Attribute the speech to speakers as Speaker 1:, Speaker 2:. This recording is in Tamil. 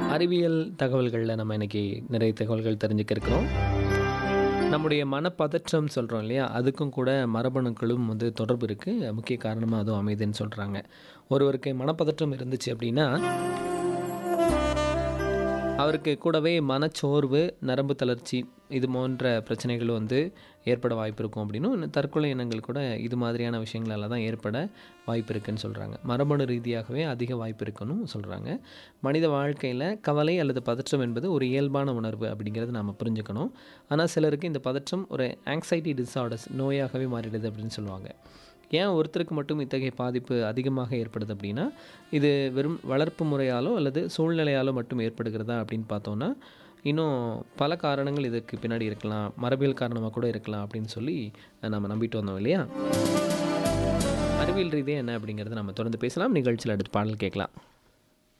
Speaker 1: அறிவியல் தகவல்களில் நம்ம இன்னைக்கு நிறைய தகவல்கள் தெரிஞ்சுக்க இருக்கிறோம் நம்முடைய மனப்பதற்றம் சொல்கிறோம் இல்லையா அதுக்கும் கூட மரபணுக்களும் வந்து தொடர்பு இருக்குது முக்கிய காரணமாக அதுவும் அமைதுன்னு சொல்கிறாங்க ஒருவருக்கு மனப்பதற்றம் இருந்துச்சு அப்படின்னா அவருக்கு கூடவே மனச்சோர்வு நரம்பு தளர்ச்சி இது போன்ற பிரச்சனைகள் வந்து ஏற்பட வாய்ப்பு இருக்கும் அப்படின்னும் இன்னும் தற்கொலை எண்ணங்கள் கூட இது மாதிரியான விஷயங்களால தான் ஏற்பட வாய்ப்பு இருக்குன்னு சொல்கிறாங்க மரபணு ரீதியாகவே அதிக வாய்ப்பு இருக்குன்னு சொல்கிறாங்க மனித வாழ்க்கையில் கவலை அல்லது பதற்றம் என்பது ஒரு இயல்பான உணர்வு அப்படிங்கிறது நம்ம புரிஞ்சுக்கணும் ஆனால் சிலருக்கு இந்த பதற்றம் ஒரு ஆங்ஸைட்டி டிஸார்டர்ஸ் நோயாகவே மாறிடுது அப்படின்னு சொல்லுவாங்க ஏன் ஒருத்தருக்கு மட்டும் இத்தகைய பாதிப்பு அதிகமாக ஏற்படுது அப்படின்னா இது வெறும் வளர்ப்பு முறையாலோ அல்லது சூழ்நிலையாலோ மட்டும் ஏற்படுகிறதா அப்படின்னு பார்த்தோன்னா இன்னும் பல காரணங்கள் இதுக்கு பின்னாடி இருக்கலாம் மரபியல் காரணமாக கூட இருக்கலாம் அப்படின்னு சொல்லி நம்ம நம்பிட்டு வந்தோம் இல்லையா அறிவியல் ரீதியாக என்ன அப்படிங்கிறத நம்ம தொடர்ந்து பேசலாம் நிகழ்ச்சியில் அடுத்து பாடல் கேட்கலாம்